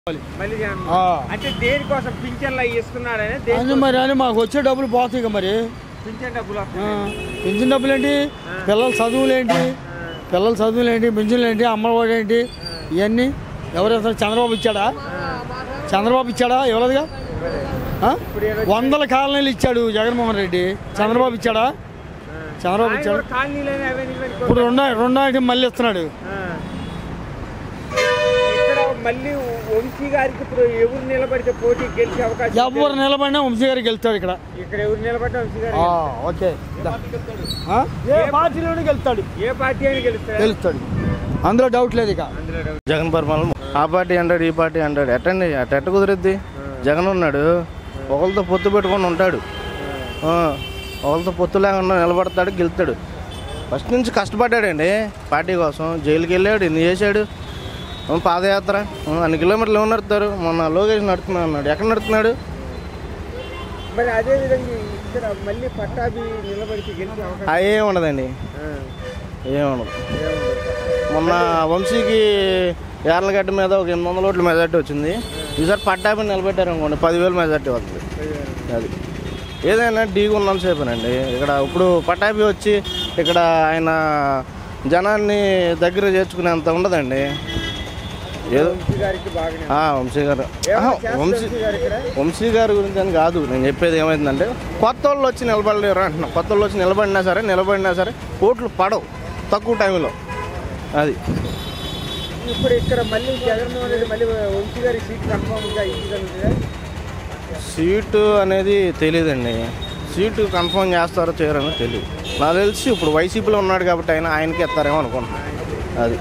మళ్ళీ జగన్ ఆ. అంటే దేనికోసం పింఛన్లు అవి ఇస్తున్నాడని అని దేని మరి అని మాకు వచ్చే డబ్బులు పోతాయి ఇక మరి పింఛన్ డబ్బులు ఆ, వస్తున్నాయి పెన్షన్ డబ్బులు ఏంటి పిల్లల చదువులు ఏంటి పిల్లల చదువులు ఏంటి పెన్షన్లు ఏంటి అమ్మఒడి ఏంటి ఇవన్నీ ఎవరు ఇస్తారు చంద్రబాబు ఇచ్చాడా చంద్రబాబు ఇచ్చాడా ఇవ్వలేదుగా ఆ? వందల కాలనీలు ఇచ్చాడు జగన్మోహన్ రెడ్డి చంద్రబాబు ఇచ్చాడా చంద్రబాబు ఆయన ఇచ్చాడు కూడా కాలనీలోనే అవన్నీ ఇవన్నీ ఇప్పుడు రెండో రెండో ఐటమ్ మళ్ళీ ఇస్తున్నాడు ఆ. ఇక్కడ మళ్ళీ వంశీ గారికి ఇప్పుడు ఎవరు నిలబడితే పోటీ గెలిచే అవకాశం ఎవరు నిలబడినా వంశీ గారికి వెళ్తాడు ఇక్కడ ఇక్కడ ఎవరు నిలబడితే వంశీ గారు ఆ, ఓకే దా. ఆ? ఏ పార్టీలోనే గెలుస్తాడు ఏ పార్టీ అయినా గెలుస్తారా గెలుస్తాడు అందులో డౌట్ లేదు ఇక అందులో డౌట్. జగన్ పరిపాలన ఆ పార్టీ అంటాడు ఈ పార్టీ అంటాడు ఎట్టండి అట్ట ఎట్ట కుదిరిద్ది జగన్ ఉన్నాడు ఒకరితో పొత్తు పెట్టుకొని ఉంటాడు ఆ, ఒకరితో పొత్తు లేకుండా నిలబడతాడు గెలుతాడు ఫస్ట్ నుంచి కష్టపడ్డాడండి పార్టీ కోసం జైలుకి వెళ్ళాడు ఎన్ని చేశాడు ఆ, పాదయాత్ర ఆ, అన్ని కిలోమీటర్లు ఎవరు నడుపుతారు మొన్న లోకేష్ నడుపుతున్నా అన్నాడు ఎక్కడ నడుపుతున్నాడు మరి అదే విధంగా ఇక్కడ మళ్ళీ పట్టాభి నిలబడితే గెలిచే అవకాశం ఆ, ఏం ఉండదండి ఆ. ఏం ఉండదు ఏముంది? మొన్న వంశీకి యార్లగడ్డ మీద ఒక ఎనిమిది వందల ఓట్ల మెజార్టీ వచ్చింది ఈసారి పట్టాపి నిలబెట్టారు అనుకోండి పదివేల మెజార్టీ వస్తుంది అది ఏదైనా డీగా ఉన్నంతసేపేనండి ఇక్కడ ఇప్పుడు పటాపి వచ్చి ఇక్కడ ఆయన జనాన్ని దగ్గర చేర్చుకునేంత ఉండదండి ఏదో వంశీ గారికి బాగానే ఆ, వంశీ గారు ఏమన్నా ఆహా, చేస్తారు వంశీ వంశీ గారు ఇక్కడ వంశీ గారి గురించి అని కాదు నేను చెప్పేది ఏమైందంటే కొత్త వాళ్ళు వచ్చి నిలబడలేరు అంటున్నా కొత్త వాళ్ళు వచ్చి నిలబడినా సరే నిలబడినా సరే ఓట్లు పడవు తక్కువ టైంలో అది ఇప్పుడు ఇక్కడ మళ్ళీ జగన్మోహన్ రెడ్డి మళ్ళీ వంశీ గారి సీట్ కన్ఫర్మ్ గా ఇవ్వగలుగుతుందా సీటు అనేది తెలియదండి సీటు కన్ఫర్మ్ చేస్తారో చేయరని తెలియదు నాకు తెలిసి ఇప్పుడు వైసీపీలో ఉన్నాడు కాబట్టి ఆయన ఆయనకి ఎత్తారేమో అనుకుంటున్నాను అది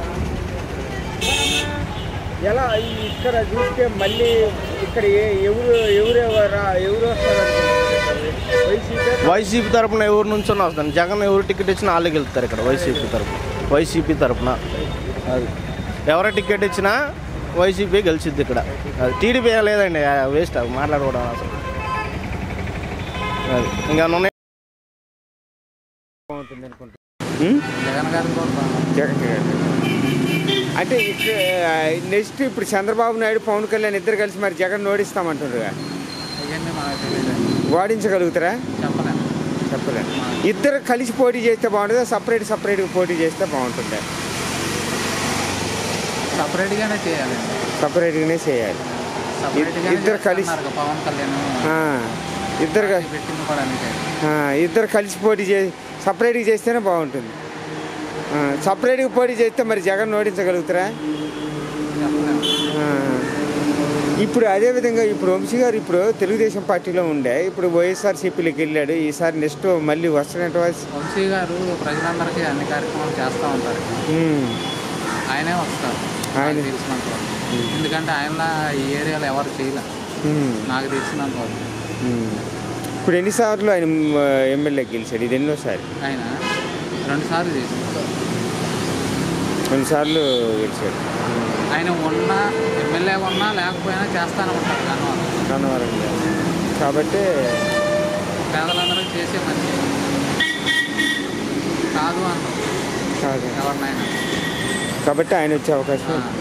ఎలా ఈ ఇక్కడ చూస్తే మళ్ళీ ఇక్కడ ఏ ఎవరు ఎవరు రా- ఎవరు వస్తారు అనుకుంటున్నారు? వైసీపీ వైసీపీ తరపున ఎవరి నుంచి వస్తాను జగన్ ఎవరు టికెట్ ఇచ్చినా వాళ్ళకి వెళ్తారు ఇక్కడ వైసీపీ తరపున వైసీపీ తరపున అది ఎవరు టికెట్ ఇచ్చినా వైసీపీ గెలిచిద్ది ఇక్కడ అది టీడీపీ లేదండి వేస్ట్ అవి మాట్లాడుకోవడం అసలు అది ఇంకా ఉన్నాయి బాగుంటుంది అనుకుంటున్నాను ఉం? జగన్ గారు అంటే ఇక్కడ నెక్స్ట్ ఇప్పుడు చంద్రబాబు నాయుడు పవన్ కళ్యాణ్ ఇద్దరు కలిసి మరి జగన్ ఓడిస్తామంటున్నారు ఓడించగలుగుతారా చెప్పలేదు ఇద్దరు కలిసి పోటీ చేస్తే బాగుంటుందా సపరేట్ సపరేట్గా పోటీ చేస్తే బాగుంటుందా సపరేట్గానే చేయాలి సపరేట్గానే చేయాలి సపరేట్గానే ఇద్దరు కలిసి- చేస్తున్నారు కదా పవన్ కళ్యాణ్ ఆ, ఇద్దరు క- పెట్టింది కూడా అందుకే ఆ, ఇద్దరు కలిసి పోటీ చే సపరేట్గా చేస్తేనే బాగుంటుంది ఆ, సపరేట్గా పోటీ చేస్తే మరి జగన్ ఓడించగలుగుతారా చెప్పలేము ఆ. ఇప్పుడు అదే విధంగా ఇప్పుడు వంశీ గారు ఇప్పుడు తెలుగుదేశం పార్టీలో ఉండే ఇప్పుడు వైఎస్ఆర్సీపీలోకి వెళ్ళాడు ఈసారి నెక్స్ట్ మళ్ళీ వస్తున్నట్టు వంశీ గారు ప్రజలందరికీ అన్ని కార్యక్రమాలు చేస్తూ ఉంటారు ఆయనే వస్తారు ఆయన- నాకు తెలిసినంత వరకు ఎందుకంటే ఆయన ఈ ఏరియాలో ఎవరు చేయలే నాకు తెలిసినంత వరకు ఇప్పుడు ఎన్నిసార్లు ఆయన ఎమ్మెల్యే గెలిచాడు ఇది ఎన్నోసారి ఆయన రెండు సార్లు చేసింది రెండుసార్లు గెలిచాడు ఆయన ఉన్నా ఎమ్మెల్యే ఉన్నా లేకపోయినా చేస్తానే ఉంటారు దానివల్ల గన్నవరం కాబట్టి పేదలందరికీ చేసే మంచి కాదు అంటారు కాదు ఎవరినైనా కాబట్టి ఆయన వచ్చే అవకాశం ఉంది.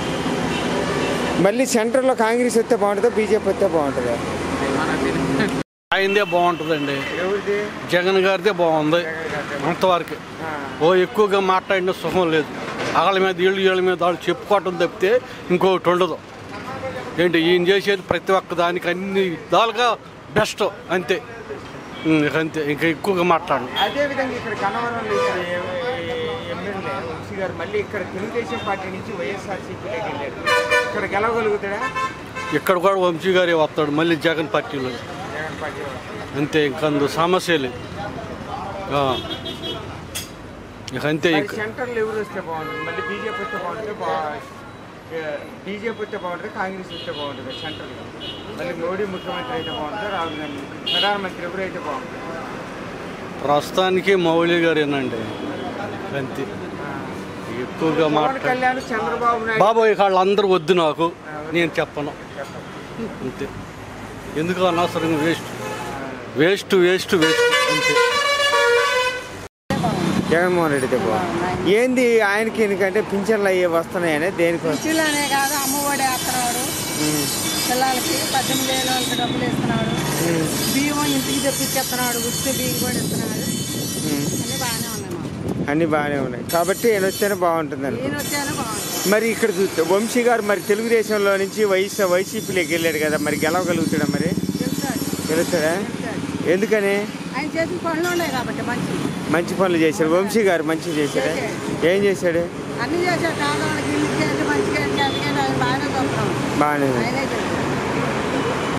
మళ్ళీ సెంటర్లో కాంగ్రెస్ వస్తే బాగుంటుందా బీజేపీ వస్తే బాగుంటుందా మనకు తెలియదు ఆయనదే బాగుంటుందండి ఎవరిది జగన్ గారిదే బాగుంది అంతవరకు ఓ ఎక్కువగా మాట్లాడిన సుఖం లేదు వాళ్ళ మీద వీళ్ళు వీళ్ళ మీద వాళ్ళు చెప్పుకోవటం తప్పితే ఇంకొకటి ఉండదు ఏంటి ఈయన చేసేది ప్రతి ఒక్క దానికి అన్ని విధాలుగా బెస్ట్ అంతే ఉం, ఇక అంతే ఇంకా ఎక్కువగా మాట్లాడండి అదే విధంగా ఇక్కడ గన్నవరంలో ఇక్కడ ఎమ్మెల్యే వంశీ గారు మళ్ళీ ఇక్కడ తెలుగుదేశం పార్టీ నుంచి వైఎస్ఆర్సీపీలోకి వెళ్ళారు ఇక్కడ గెలవగలుగుతాడా ఇక్కడ కూడా వంశీ గారే వస్తాడు మళ్ళీ జగన్ పార్టీలో జగన్ పార్టీ వాళ్ళు. అంతే ఇంక అందు సమస్య లేదు ఆ. ఇక అంతే మరి ఇంక సెంటర్లో ఎవరు వస్తే బాగుంటుంది మళ్ళీ బీజేపీ వస్తే బాగుంటుంది బీజేపీ వస్తే బాగుంటుంది కాంగ్రెస్ వస్తే బాగుంటుంది సెంటర్లో మళ్ళీ మోడీ ముఖ్యమంత్రి అయితే బాగుంటుంది రాహుల్ గాంధీ ప్రధానమంత్రి ఎవరైతే బాగుంటుంది ప్రస్తుతానికి మౌలి గారేనండి అంతే ఎక్కువగా పవన్ మాట్లాడు కళ్యాణ్ చంద్రబాబు నాయుడు బాబోయ్ వాళ్ళందరూ వద్దు నాకు నేను చెప్పను అంతే ఎందుకు అనవసరంగా వేస్ట్ వేస్ట్ వేస్ట్ వేస్ట్ అంతే జగన్మోహన్ రెడ్డి అయితే బాగుంది ఏంది ఆయనకి ఎందుకంటే పింఛన్లు అయ్యే వస్తున్నాయని దేనికోసం పింఛన్లనే కాదు అమ్మఒడి వేస్తున్నారు పిల్లలకి పద్దెనిమిది వేల వాళ్ళకి డబ్బులు ఇస్తున్నాడు ఉమ్, బియ్యం ఇంటికి తెప్పించేస్తున్నాడు ఉత్తి బియ్యం కూడా ఇస్తున్నాడు ఉమ్. అన్నీ బాగానే ఉన్నాయి మాకు అన్నీ బాగానే ఉన్నాయి కాబట్టి ఈయన వస్తేనే బాగుంటుందని నేను వచ్చాను బాగుంటుంది మరి ఇక్కడ చూస్తే వంశీ గారు మరి తెలుగుదేశంలో నుంచి వైఎస్ వైసీపీలోకి వెళ్ళాడు కదా మరి గెలవగలుగుతాడా మరి గెలుస్తాడు గెలుస్తాడా గెలుస్తాడు ఎందుకని ఆయన చేసిన పనులు ఉన్నాయి కాబట్టి మంచి మంచి పనులు చేశారు వంశీ గారు మంచి చేశాడా ఏం చేశాడు అన్ని చేశాడు కాదోళ్ళకి ఇల్లు చేసి మంచిగా చేసి ఆయన బాగానే చూస్తున్నాం బాగానే ఆయనే చేశాడు